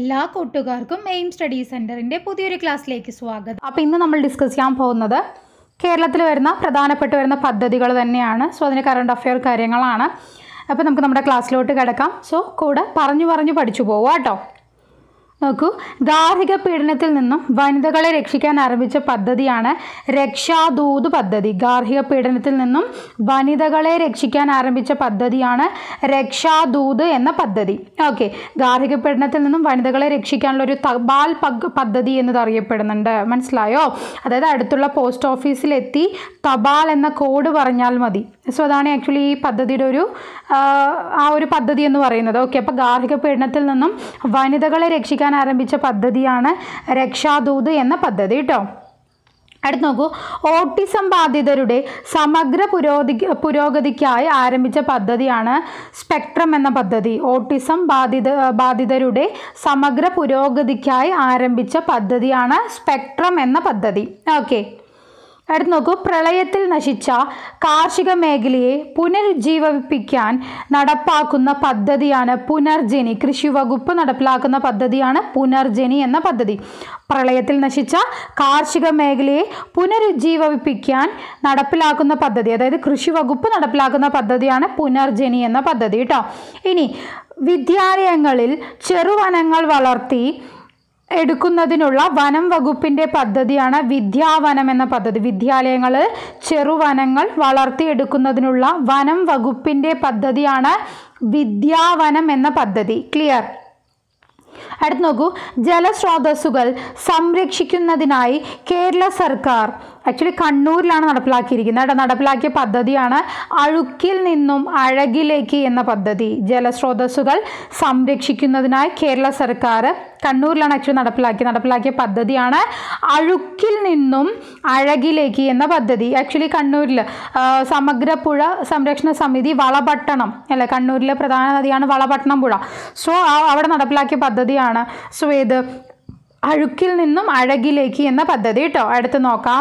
എല്ലാ കൂട്ടുകാർക്കും aim study സെൻറ്ററിൻ്റെ പുതിയൊരു ക്ലാസ്സിലേക്ക് സ്വാഗതം അപ്പോൾ ഇന്ന് നമ്മൾ ഡിസ്കസ് ചെയ്യാൻ പോകുന്നത് കേരളത്തിൽ വരുന്ന പ്രധാനപ്പെട്ട് വരുന്ന പദ്ധതികൾ തന്നെയാണ് സോ അതിന് കറണ്ട് അഫെയർ കാര്യങ്ങളാണ് അപ്പോൾ നമുക്ക് നമ്മുടെ ക്ലാസ്സിലോട്ട് കിടക്കാം സോ കൂടെ പറഞ്ഞു പറഞ്ഞു പഠിച്ചു പോവുക കേട്ടോ നോക്കൂ ഗാർഹിക പീഡനത്തിൽ നിന്നും വനിതകളെ രക്ഷിക്കാൻ ആരംഭിച്ച പദ്ധതിയാണ് രക്ഷാദൂത് പദ്ധതി ഗാർഹിക പീഡനത്തിൽ നിന്നും വനിതകളെ രക്ഷിക്കാൻ ആരംഭിച്ച പദ്ധതിയാണ് രക്ഷാദൂത് എന്ന പദ്ധതി ഓക്കെ ഗാർഹിക പീഡനത്തിൽ നിന്നും വനിതകളെ രക്ഷിക്കാനുള്ള ഒരു തപാൽ പഗ് പദ്ധതി എന്നത് അറിയപ്പെടുന്നുണ്ട് മനസ്സിലായോ അതായത് അടുത്തുള്ള പോസ്റ്റ് ഓഫീസിലെത്തി തപാൽ എന്ന കോഡ് പറഞ്ഞാൽ മതി സോ അതാണ് ആക്ച്വലി ഈ പദ്ധതിയുടെ ഒരു ആ, ആ ഒരു പദ്ധതി എന്ന് പറയുന്നത് ഓക്കെ അപ്പോൾ ഗാർഹിക പീഡനത്തിൽ നിന്നും വനിതകളെ രക്ഷിക്കാൻ ആരംഭിച്ച പദ്ധതിയാണ് രക്ഷാദൂത് എന്ന പദ്ധതി കേട്ടോ അടുത്ത് നോക്കൂ ഓട്ടിസം ബാധിതരുടെ സമഗ്ര പുരോഗതി പുരോഗതിക്കായി ആരംഭിച്ച പദ്ധതിയാണ് സ്പെക്ട്രം എന്ന പദ്ധതി ഓട്ടിസം ബാധിത ബാധിതരുടെ സമഗ്ര പുരോഗതിക്കായി ആരംഭിച്ച പദ്ധതിയാണ് സ്പെക്ട്രം എന്ന പദ്ധതി ഓക്കെ അടുത്ത് നോക്കൂ പ്രളയത്തിൽ നശിച്ച കാർഷിക മേഖലയെ പുനരുജ്ജീവിപ്പിക്കാൻ നടപ്പാക്കുന്ന പദ്ധതിയാണ് പുനർജനി കൃഷി വകുപ്പ് നടപ്പിലാക്കുന്ന പദ്ധതിയാണ് പുനർജനി എന്ന പദ്ധതി പ്രളയത്തിൽ നശിച്ച കാർഷിക മേഖലയെ പുനരുജ്ജീവിപ്പിക്കാൻ നടപ്പിലാക്കുന്ന പദ്ധതി അതായത് കൃഷി വകുപ്പ് നടപ്പിലാക്കുന്ന പദ്ധതിയാണ് പുനർജനി എന്ന പദ്ധതി കേട്ടോ ഇനി വിദ്യാലയങ്ങളിൽ ചെറുവനങ്ങൾ വളർത്തി എടുക്കുന്നതിനുള്ള വനം വകുപ്പിൻ്റെ പദ്ധതിയാണ് വിദ്യാവനം എന്ന പദ്ധതി വിദ്യാലയങ്ങൾ ചെറുവനങ്ങൾ വളർത്തിയെടുക്കുന്നതിനുള്ള വനം വകുപ്പിൻ്റെ പദ്ധതിയാണ് വിദ്യാവനം എന്ന പദ്ധതി ക്ലിയർ അടുത്ത് നോക്കൂ ജലസ്രോതസ്സുകൾ സംരക്ഷിക്കുന്നതിനായി കേരള സർക്കാർ ആക്ച്വലി കണ്ണൂരിലാണ് നടപ്പിലാക്കിയിരിക്കുന്നത് കേട്ടോ നടപ്പിലാക്കിയ പദ്ധതിയാണ് അഴുക്കിൽ നിന്നും അഴകിലേക്ക് എന്ന പദ്ധതി ജലസ്രോതസ്സുകൾ സംരക്ഷിക്കുന്നതിനായി കേരള സർക്കാർ കണ്ണൂരിലാണ് ആക്ച്വലി നടപ്പിലാക്കി നടപ്പിലാക്കിയ പദ്ധതിയാണ് അഴുക്കിൽ നിന്നും അഴകിലേക്ക് എന്ന പദ്ധതി ആക്ച്വലി കണ്ണൂരിൽ ആ, സമഗ്ര പുഴ സംരക്ഷണ സമിതി വളപട്ടണം അല്ലെ കണ്ണൂരിലെ പ്രധാന നദിയാണ് വളപട്ടണം പുഴ സോ അവിടെ നടപ്പിലാക്കിയ പദ്ധതിയാണ് സോ ഇത് അഴുക്കിൽ നിന്നും അഴകിലേക്ക് എന്ന പദ്ധതി കേട്ടോ അടുത്ത് നോക്കാം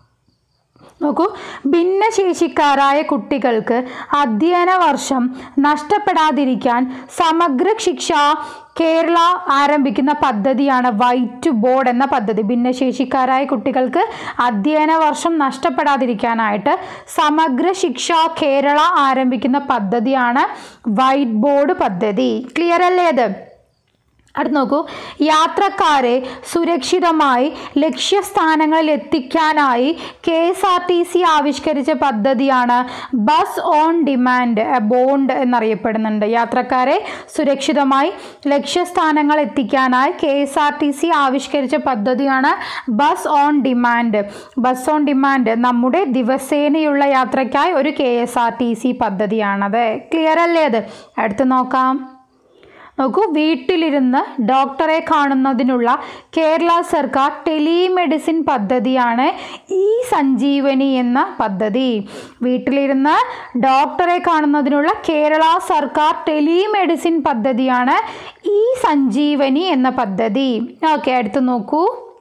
നോക്കൂ ഭിന്നശേഷിക്കാരായ കുട്ടികൾക്ക് അധ്യയന വർഷം നഷ്ടപ്പെടാതിരിക്കാൻ സമഗ്ര ശിക്ഷ കേരള ആരംഭിക്കുന്ന പദ്ധതിയാണ് വൈറ്റ് ബോർഡ് എന്ന പദ്ധതി ഭിന്നശേഷിക്കാരായ കുട്ടികൾക്ക് അധ്യയന വർഷം നഷ്ടപ്പെടാതിരിക്കാനായിട്ട് സമഗ്ര ശിക്ഷ കേരള ആരംഭിക്കുന്ന പദ്ധതിയാണ് വൈറ്റ് ബോർഡ് പദ്ധതി ക്ലിയർ അല്ലേ അത് അടുത്ത് നോക്കൂ യാത്രക്കാരെ സുരക്ഷിതമായി ലക്ഷ്യസ്ഥാനങ്ങളിൽ എത്തിക്കാനായി K S R T C ആവിഷ്കരിച്ച പദ്ധതിയാണ് ബസ് ഓൺ ഡിമാൻഡ് ബോണ്ട് എന്നറിയപ്പെടുന്നുണ്ട് യാത്രക്കാരെ സുരക്ഷിതമായി ലക്ഷ്യസ്ഥാനങ്ങൾ എത്തിക്കാനായി K S R T C ആവിഷ്കരിച്ച പദ്ധതിയാണ് bus on demand bus on demand നമ്മുടെ ദിവസേനയുള്ള യാത്രയ്ക്കായി ഒരു K S R T C പദ്ധതിയാണത് ക്ലിയർ അല്ലേ അത് അടുത്ത് നോക്കാം നോക്കൂ വീട്ടിലിരുന്ന് ഡോക്ടറെ കാണുന്നതിനുള്ള കേരള സർക്കാർ ടെലിമെഡിസിൻ പദ്ധതിയാണ് ഈ സഞ്ജീവനി എന്ന പദ്ധതി വീട്ടിലിരുന്ന് ഡോക്ടറെ കാണുന്നതിനുള്ള കേരള സർക്കാർ ടെലിമെഡിസിൻ പദ്ധതിയാണ് ഈ സഞ്ജീവനി എന്ന പദ്ധതി ഓക്കെ അടുത്ത് നോക്കൂ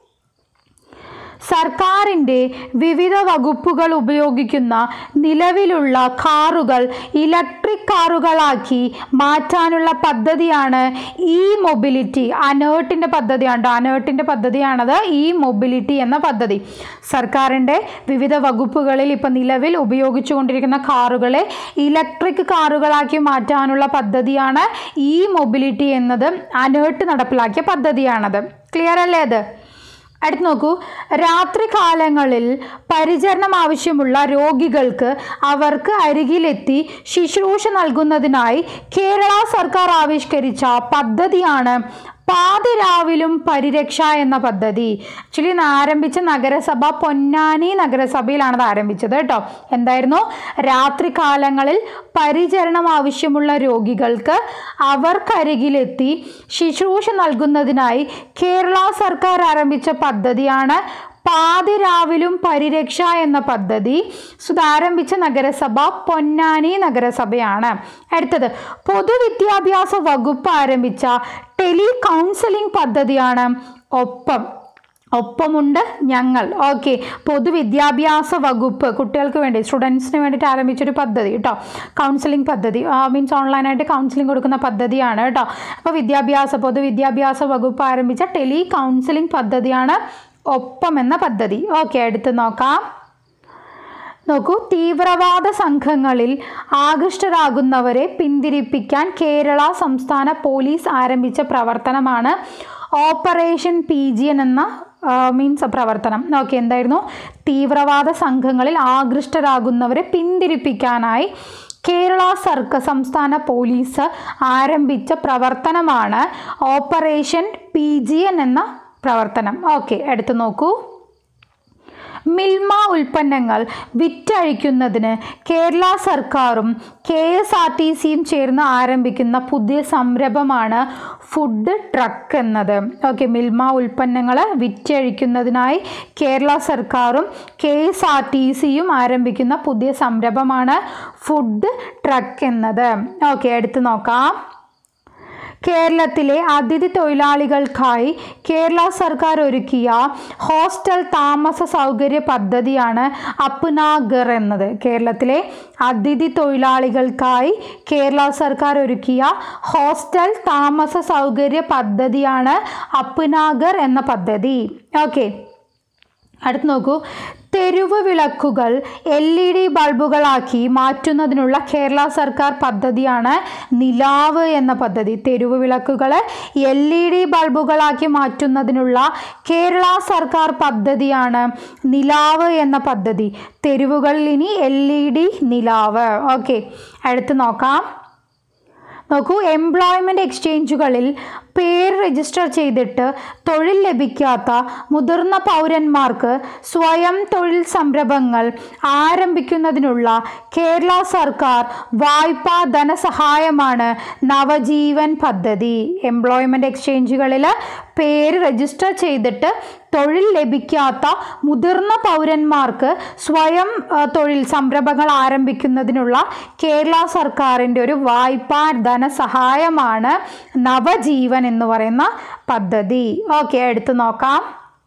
സർക്കാരിൻ്റെ വിവിധ വകുപ്പുകൾ ഉപയോഗിക്കുന്ന നിലവിലുള്ള കാറുകൾ ഇലക്ട്രിക് കാറുകളാക്കി മാറ്റാനുള്ള പദ്ധതിയാണ് ഈ മൊബിലിറ്റി അനേർട്ടിൻ്റെ പദ്ധതിയാണ് ട്ടോ. അനേർട്ടിൻ്റെ പദ്ധതിയാണത് ഈ മൊബിലിറ്റി എന്ന പദ്ധതി സർക്കാരിൻ്റെ വിവിധ വകുപ്പുകളിൽ ഇപ്പം നിലവിൽ ഉപയോഗിച്ചുകൊണ്ടിരിക്കുന്ന കാറുകളെ ഇലക്ട്രിക് കാറുകളാക്കി മാറ്റാനുള്ള പദ്ധതിയാണ് ഈ മൊബിലിറ്റി എന്നത് അനേർട്ട് നടപ്പിലാക്കിയ പദ്ധതിയാണത് ക്ലിയർ അല്ലേ അത് അടുത്ത് നോക്കൂ രാത്രികാലങ്ങളിൽ പരിചരണം ആവശ്യമുള്ള രോഗികൾക്ക് അവർക്ക് അരികിലെത്തി ശുശ്രൂഷ നൽകുന്നതിനായി കേരള സർക്കാർ ആവിഷ്കരിച്ച പദ്ധതിയാണ് പാതിരാവിലും പരിരക്ഷ എന്ന പദ്ധതി ആക്ച്വലി ആരംഭിച്ച നഗരസഭ പൊന്നാനി നഗരസഭയിലാണ് ഇത് ആരംഭിച്ചത് കേട്ടോ എന്തായിരുന്നു രാത്രികാലങ്ങളിൽ പരിചരണം ആവശ്യമുള്ള രോഗികൾക്ക് അവർക്കരികിലെത്തി ശുശ്രൂഷ നൽകുന്നതിനായി കേരള സർക്കാർ ആരംഭിച്ച പദ്ധതിയാണ് പാതിരാവിലും പരിരക്ഷ എന്ന പദ്ധതി സോ ഇത് ആരംഭിച്ച നഗരസഭ പൊന്നാനി നഗരസഭയാണ് അടുത്തത് പൊതുവിദ്യാഭ്യാസ വകുപ്പ് ആരംഭിച്ച ടെലി കൗൺസിലിംഗ് പദ്ധതിയാണ് ഒപ്പം ഒപ്പമുണ്ട് ഞങ്ങൾ ഓക്കെ പൊതുവിദ്യാഭ്യാസ വകുപ്പ് കുട്ടികൾക്ക് വേണ്ടി സ്റ്റുഡൻസിന് വേണ്ടിയിട്ട് ആരംഭിച്ചൊരു പദ്ധതി കേട്ടോ കൗൺസിലിംഗ് പദ്ധതി മീൻസ് ഓൺലൈനായിട്ട് കൗൺസിലിംഗ് കൊടുക്കുന്ന പദ്ധതിയാണ് കേട്ടോ അപ്പോൾ വിദ്യാഭ്യാസ പൊതുവിദ്യാഭ്യാസ വകുപ്പ് ആരംഭിച്ച ടെലി കൗൺസിലിംഗ് പദ്ധതിയാണ് ഒപ്പം എന്ന പദ്ധതി ഓക്കെ എടുത്ത് നോക്കാം നോക്കൂ തീവ്രവാദ സംഘങ്ങളിൽ ആകൃഷ്ടരാകുന്നവരെ പിന്തിരിപ്പിക്കാൻ കേരള സംസ്ഥാന പോലീസ് ആരംഭിച്ച പ്രവർത്തനമാണ് ഓപ്പറേഷൻ പി ജി എൻ എന്ന മീൻസ് പ്രവർത്തനം ഓക്കെ എന്തായിരുന്നു തീവ്രവാദ സംഘങ്ങളിൽ ആകൃഷ്ടരാകുന്നവരെ പിന്തിരിപ്പിക്കാനായി കേരള സർക്കാർ സംസ്ഥാന പോലീസ് ആരംഭിച്ച പ്രവർത്തനമാണ് ഓപ്പറേഷൻ പി ജി എൻ എന്ന പ്രവർത്തനം ഓക്കെ എടുത്തു നോക്കൂ മിൽമ ഉൽപ്പന്നങ്ങൾ വിറ്റഴിക്കുന്നതിന് കേരള സർക്കാരും കെ എസ് ആർ ടി സിയും ചേർന്ന് ആരംഭിക്കുന്ന പുതിയ സംരംഭമാണ് ഫുഡ് ട്രക്ക് എന്നത് ഓക്കെ മിൽമ ഉൽപ്പന്നങ്ങൾ വിറ്റഴിക്കുന്നതിനായി കേരള സർക്കാരും കെ എസ് ആർ ടി സിയും ആരംഭിക്കുന്ന പുതിയ സംരംഭമാണ് ഫുഡ് ട്രക്ക് എന്നത് ഓക്കെ എടുത്തു നോക്കാം കേരളത്തിലെ അതിഥി തൊഴിലാളികൾക്കായി കേരള സർക്കാർ ഒരുക്കിയ ഹോസ്റ്റൽ താമസ സൗകര്യ പദ്ധതിയാണ് അപ്നാഗർ എന്നത് കേരളത്തിലെ അതിഥി തൊഴിലാളികൾക്കായി കേരള സർക്കാർ ഒരുക്കിയ ഹോസ്റ്റൽ താമസ സൗകര്യ പദ്ധതിയാണ് അപ്നാഗർ എന്ന പദ്ധതി ഓക്കെ അടുത്ത് നോക്കൂ തെരുവ് വിളക്കുകൾ എൽ ഇ ഡി ബൾബുകളാക്കി മാറ്റുന്നതിനുള്ള കേരള സർക്കാർ പദ്ധതിയാണ് നിലാവ് എന്ന പദ്ധതി തെരുവ് വിളക്കുകൾ എൽ ഇ ഡി ബൾബുകളാക്കി മാറ്റുന്നതിനുള്ള കേരള സർക്കാർ പദ്ധതിയാണ് നിലാവ് എന്ന പദ്ധതി തെരുവുകളിൽ ഇനി എൽ ഇ ഡി നിലാവ് ഓക്കെ അടുത്ത് നോക്കാം നോക്കൂ എംപ്ലോയ്മെൻ്റ് എക്സ്ചേഞ്ചുകളിൽ പേര് രജിസ്റ്റർ ചെയ്തിട്ട് തൊഴിൽ ലഭിക്കാത്ത മുതിർന്ന പൗരന്മാർക്ക് സ്വയം തൊഴിൽ സംരംഭങ്ങൾ ആരംഭിക്കുന്നതിനുള്ള കേരള സർക്കാർ വായ്പാ ധനസഹായമാണ് നവജീവൻ പദ്ധതി എംപ്ലോയ്മെൻ്റ് എക്സ്ചേഞ്ചുകളിൽ പേര് രജിസ്റ്റർ ചെയ്തിട്ട് തൊഴിൽ ലഭിക്കാത്ത മുതിർന്ന പൗരന്മാർക്ക് സ്വയം ആ, തൊഴിൽ സംരംഭങ്ങൾ ആരംഭിക്കുന്നതിനുള്ള കേരള സർക്കാരിൻ്റെ ഒരു വായ്പാ ധനസഹായമാണ് നവജീവൻ എന്ന് പറയുന്ന പദ്ധതി ഓക്കെ എടുത്തു നോക്കാം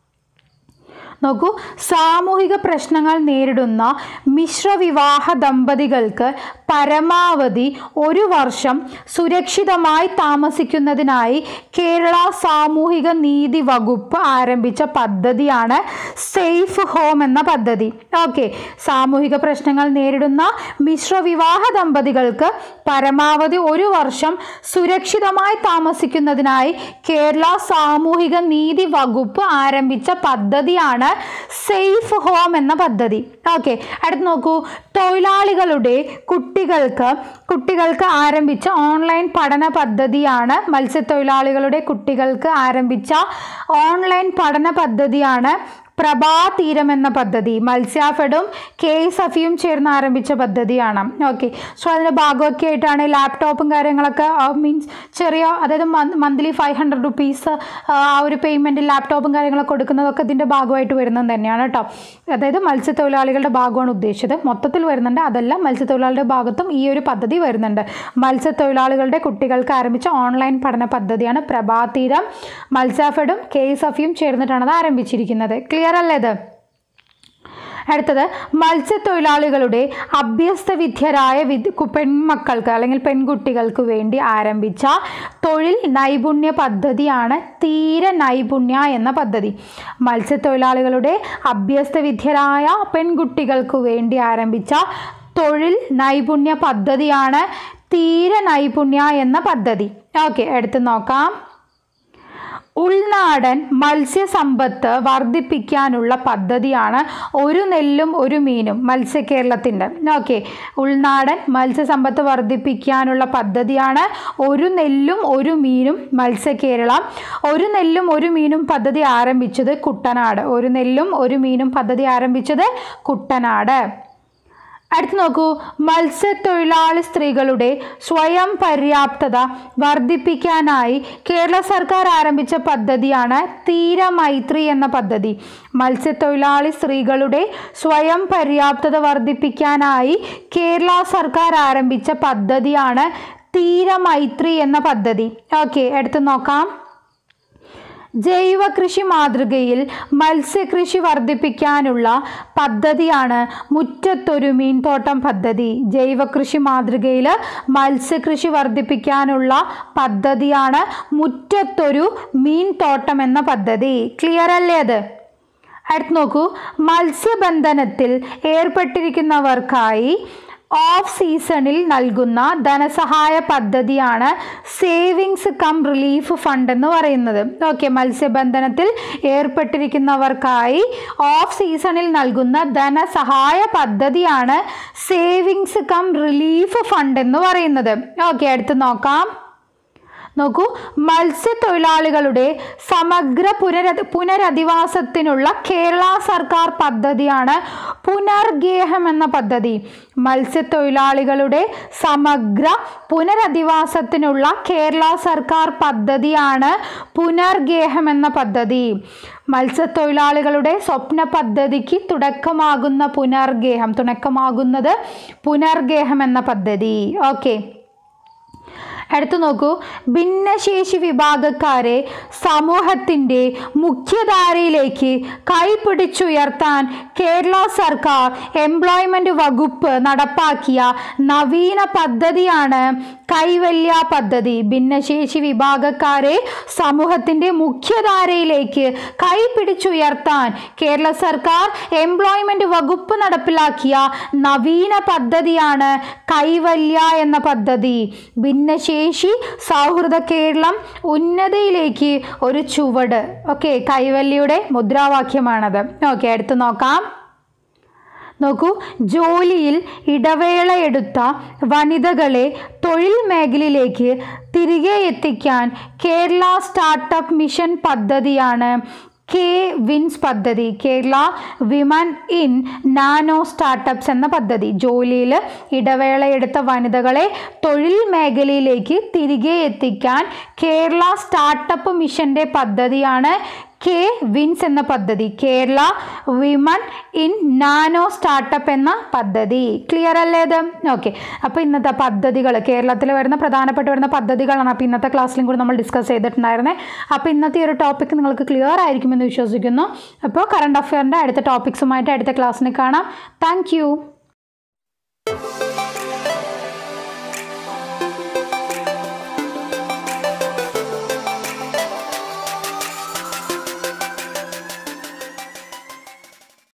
നോക്കൂ സാമൂഹിക പ്രശ്നങ്ങൾ നേരിടുന്ന മിശ്രവിവാഹ ദമ്പതികൾക്ക് പരമാവധി ഒരു വർഷം സുരക്ഷിതമായി താമസിക്കുന്നതിനായി കേരള സാമൂഹിക നീതി വകുപ്പ് ആരംഭിച്ച പദ്ധതിയാണ് സേഫ് ഹോം എന്ന പദ്ധതി ഓക്കെ സാമൂഹിക പ്രശ്നങ്ങൾ നേരിടുന്ന മിശ്രവിവാഹ ദമ്പതികൾക്ക് പരമാവധി ഒരു വർഷം സുരക്ഷിതമായി താമസിക്കുന്നതിനായി കേരള സാമൂഹിക നീതി വകുപ്പ് ആരംഭിച്ച പദ്ധതിയാണ് സേഫ് ഹോം എന്ന പദ്ധതി ഓക്കെ അടുത്ത് നോക്കൂ തൊഴിലാളികളുടെ കുട്ടികൾക്ക് കുട്ടികൾക്ക് ആരംഭിച്ച ഓൺലൈൻ പഠന പദ്ധതിയാണ് മത്സ്യത്തൊഴിലാളികളുടെ കുട്ടികൾക്ക് ആരംഭിച്ച ഓൺലൈൻ പഠന പദ്ധതിയാണ് പ്രഭാതീരം എന്ന പദ്ധതി മത്സ്യാഫെഡും കെ എസ് എഫിയും ചേർന്ന് ആരംഭിച്ച പദ്ധതിയാണ് ഓക്കെ സോ അതിൻ്റെ ഭാഗമൊക്കെ ആയിട്ടാണ് ലാപ്ടോപ്പും കാര്യങ്ങളൊക്കെ മീൻസ് ചെറിയ അതായത് മന്ത്ലി ഫൈവ് ഹൺഡ്രഡ് റുപ്പീസ് ആ ഒരു പേയ്മെൻറ്റ് ലാപ്ടോപ്പും കാര്യങ്ങളൊക്കെ കൊടുക്കുന്നതൊക്കെ ഇതിൻ്റെ ഭാഗമായിട്ട് വരുന്നത് തന്നെയാണ് കേട്ടോ അതായത് മത്സ്യത്തൊഴിലാളികളുടെ ഭാഗമാണ് ഉദ്ദേശിച്ചത് മൊത്തത്തിൽ വരുന്നുണ്ട് അതല്ല മത്സ്യത്തൊഴിലാളികളുടെ ഭാഗത്തും ഈ ഒരു പദ്ധതി വരുന്നുണ്ട് മത്സ്യത്തൊഴിലാളികളുടെ കുട്ടികൾക്ക് ആരംഭിച്ച ഓൺലൈൻ പഠന പദ്ധതിയാണ് പ്രഭാതീരം മത്സ്യാഫെഡും കെ എസ് എഫിയും ചേർന്നിട്ടാണ് അത് ആരംഭിച്ചിരിക്കുന്നത് ക്ലിയർ അല്ലേ ഇത് അടുത്തത് മത്സ്യത്തൊഴിലാളികളുടെ അഭ്യസ്തവിദ്യരായ വിദ് കു- പെൺമക്കൾക്ക് അല്ലെങ്കിൽ പെൺകുട്ടികൾക്ക് വേണ്ടി ആരംഭിച്ച തൊഴിൽ നൈപുണ്യ പദ്ധതിയാണ് തീര നൈപുണ്യ എന്ന പദ്ധതി മത്സ്യത്തൊഴിലാളികളുടെ അഭ്യസ്തവിദ്യരായ പെൺകുട്ടികൾക്ക് വേണ്ടി ആരംഭിച്ച തൊഴിൽ നൈപുണ്യ പദ്ധതിയാണ് തീര നൈപുണ്യ എന്ന പദ്ധതി ഓക്കെ എടുത്ത് നോക്കാം ഉൾനാടൻ മത്സ്യസമ്പത്ത് വർദ്ധിപ്പിക്കാനുള്ള പദ്ധതിയാണ് ഒരു നെല്ലും ഒരു മീനും മത്സ്യകേരളത്തിൻ്റെ ഓക്കെ ഉൾനാടൻ മത്സ്യസമ്പത്ത് വർദ്ധിപ്പിക്കാനുള്ള പദ്ധതിയാണ് ഒരു നെല്ലും ഒരു മീനും മത്സ്യകേരളം ഒരു നെല്ലും ഒരു മീനും പദ്ധതി ആരംഭിച്ചത് കുട്ടനാട് ഒരു നെല്ലും ഒരു മീനും പദ്ധതി ആരംഭിച്ചത് കുട്ടനാട് അടുത്ത് നോക്കൂ മത്സ്യത്തൊഴിലാളി സ്ത്രീകളുടെ സ്വയം പര്യാപ്തത വർദ്ധിപ്പിക്കാനായി കേരള സർക്കാർ ആരംഭിച്ച പദ്ധതിയാണ് തീരമൈത്രി എന്ന പദ്ധതി മത്സ്യത്തൊഴിലാളി സ്ത്രീകളുടെ സ്വയം പര്യാപ്തത വർദ്ധിപ്പിക്കാനായി കേരള സർക്കാർ ആരംഭിച്ച പദ്ധതിയാണ് തീരമൈത്രി എന്ന പദ്ധതി ഓക്കെ എടുത്ത് നോക്കാം ജൈവ കൃഷി മാതൃകയിൽ മത്സ്യകൃഷി വർദ്ധിപ്പിക്കാനുള്ള പദ്ധതിയാണ് മുറ്റത്തൊരു മീൻതോട്ടം പദ്ധതി ജൈവ കൃഷി മാതൃകയിൽ മത്സ്യകൃഷി വർദ്ധിപ്പിക്കാനുള്ള പദ്ധതിയാണ് മുറ്റത്തൊരു മീൻതോട്ടം എന്ന പദ്ധതി ക്ലിയർ അല്ലേ അത് അടുത്ത് നോക്കൂ മത്സ്യബന്ധനത്തിൽ ഏർപ്പെട്ടിരിക്കുന്നവർക്കായി ഓഫ് സീസണിൽ നൽകുന്ന ധനസഹായ പദ്ധതിയാണ് സേവിങ്സ് കം റിലീഫ് ഫണ്ട് എന്ന് പറയുന്നത് ഓക്കെ മത്സ്യബന്ധനത്തിൽ ഏർപ്പെട്ടിരിക്കുന്നവർക്കായി ഓഫ് സീസണിൽ നൽകുന്ന ധനസഹായ പദ്ധതിയാണ് സേവിങ്സ് കം റിലീഫ് ഫണ്ട് എന്ന് പറയുന്നത് ഓക്കെ അടുത്ത് നോക്കാം നോക്കൂ മത്സ്യത്തൊഴിലാളികളുടെ സമഗ്ര പുനര പുനരധിവാസത്തിനുള്ള കേരള സർക്കാർ പദ്ധതിയാണ് പുനർഗേഹം എന്ന പദ്ധതി മത്സ്യത്തൊഴിലാളികളുടെ സമഗ്ര പുനരധിവാസത്തിനുള്ള കേരള സർക്കാർ പദ്ധതിയാണ് പുനർഗേഹം എന്ന പദ്ധതി മത്സ്യത്തൊഴിലാളികളുടെ സ്വപ്ന പദ്ധതിക്ക് തുടക്കമാകുന്ന പുനർഗേഹം തുടക്കമാകുന്നത് പുനർഗേഹം എന്ന പദ്ധതി ഓക്കെ അടുത്ത് നോക്കൂ ഭിന്നശേഷി വിഭാഗക്കാരെ സമൂഹത്തിൻ്റെ മുഖ്യധാരയിലേക്ക് കൈപിടിച്ചുയർത്താൻ കേരള സർക്കാർ എംപ്ലോയ്മെൻറ്റ് വകുപ്പ് നടപ്പാക്കിയ നവീന പദ്ധതിയാണ് കൈവല്യ പദ്ധതി ഭിന്നശേഷി വിഭാഗക്കാരെ സമൂഹത്തിൻ്റെ മുഖ്യധാരയിലേക്ക് കൈപിടിച്ചുയർത്താൻ കേരള സർക്കാർ എംപ്ലോയ്മെൻറ്റ് വകുപ്പ് നടപ്പിലാക്കിയ നവീന പദ്ധതിയാണ് കൈവല്യ എന്ന പദ്ധതി ഭിന്നശേഷി സൗഹൃദ കേരളം ഉന്നതിയിലേക്ക് ഒരു ചുവട് ഓക്കെ കൈവല്യയുടെ മുദ്രാവാക്യമാണത് ഓക്കെ അടുത്ത് നോക്കാം നോക്കൂ ജോലിയിൽ ഇടവേളയെടുത്ത വനിതകളെ തൊഴിൽ മേഖലയിലേക്ക് തിരികെ എത്തിക്കാൻ കേരള സ്റ്റാർട്ടപ്പ് മിഷൻ പദ്ധതിയാണ് കെ വിൻസ് പദ്ധതി Kerala women in nano startups എന്ന പദ്ധതി ജോലിയിൽ ഇടവേളയെടുത്ത വനിതകളെ തൊഴിൽ മേഖലയിലേക്ക് തിരികെ എത്തിക്കാൻ കേരള സ്റ്റാർട്ടപ്പ് മിഷൻ്റെ പദ്ധതിയാണ് കെ വിൻസ് എന്ന പദ്ധതി Kerala women in nano startup എന്ന പദ്ധതി ക്ലിയർ അല്ലേ ഇത് ഓക്കെ അപ്പോൾ ഇന്നത്തെ പദ്ധതികൾ കേരളത്തിൽ വരുന്ന പ്രധാനപ്പെട്ട വരുന്ന പദ്ധതികളാണ് അപ്പോൾ ഇന്നത്തെ ക്ലാസ്സിലും കൂടി നമ്മൾ ഡിസ്കസ് ചെയ്തിട്ടുണ്ടായിരുന്നത് അപ്പോൾ ഇന്നത്തെ ഈ ഒരു ടോപ്പിക് നിങ്ങൾക്ക് ക്ലിയർ ആയിരിക്കുമെന്ന് വിശ്വസിക്കുന്നു അപ്പോൾ കറണ്ട് അഫെയറിൻ്റെ അടുത്ത ടോപ്പിക്സുമായിട്ട് അടുത്ത ക്ലാസ്സിന് കാണാം താങ്ക്